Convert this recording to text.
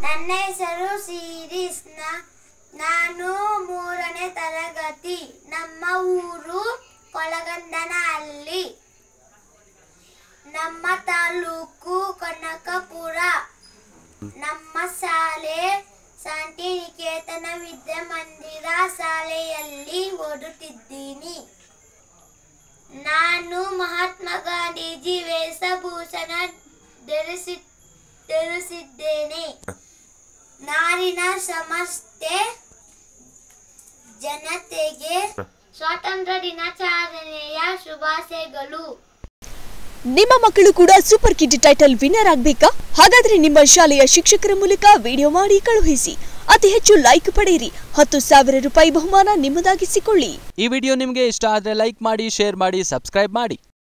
ನನ್ನ ಹೆಸರು ಸೀರೀಸ್ ನ- ನಾನು ಮೂರನೇ ತರಗತಿ ನಮ್ಮ ಊರು ಕೊಳಗಂದನಹಳ್ಳಿ ನಮ್ಮ ತಾಲೂಕು ಕನಕಪುರ ನಮ್ಮ ಶಾಲೆ ಶಾಂತಿನಿಕೇತನ ವಿದ್ಯಾಮಂದಿರ ಶಾಲೆಯಲ್ಲಿ ಓದುತ್ತಿದ್ದೀನಿ ನಾನು ಮಹಾತ್ಮ ಗಾಂಧೀಜಿ ವೇಷಭೂಷಣ ಧರಿಸಿ ಧರಿಸಿದ್ದೇನೆ ನಾರಿನ ಸಮಸ್ತೆ ಜನತೆಗೆ ಸ್ವಾತಂತ್ರ್ಯ ದಿನಾಚರಣೆಯ ಶುಭಾಶಯಗಳು ನಿಮ್ಮ ಮಕ್ಕಳು ಕೂಡ ಸೂಪರ್ ಕಿಡ್ ಟೈಟಲ್ ವಿನ್ನರ್ ಆಗಬೇಕಾ ಹಾಗಾದ್ರೆ ನಿಮ್ಮ ಶಾಲೆಯ ಶಿಕ್ಷಕರ ಮೂಲಕ ವಿಡಿಯೋ ಮಾಡಿ ಕಳುಹಿಸಿ ಅತಿ ಹೆಚ್ಚು ಲೈಕ್ ಪಡೆಯಿರಿ ಹತ್ತು ಸಾವಿರ ರೂಪಾಯಿ ಬಹುಮಾನ ನಿಮ್ಮದಾಗಿಸಿಕೊಳ್ಳಿ ಈ ವಿಡಿಯೋ ನಿಮಗೆ ಇಷ್ಟ ಆದರೆ ಲೈಕ್ ಮಾಡಿ ಶೇರ್ ಮಾಡಿ ಸಬ್ಸ್ಕ್ರೈಬ್ ಮಾಡಿ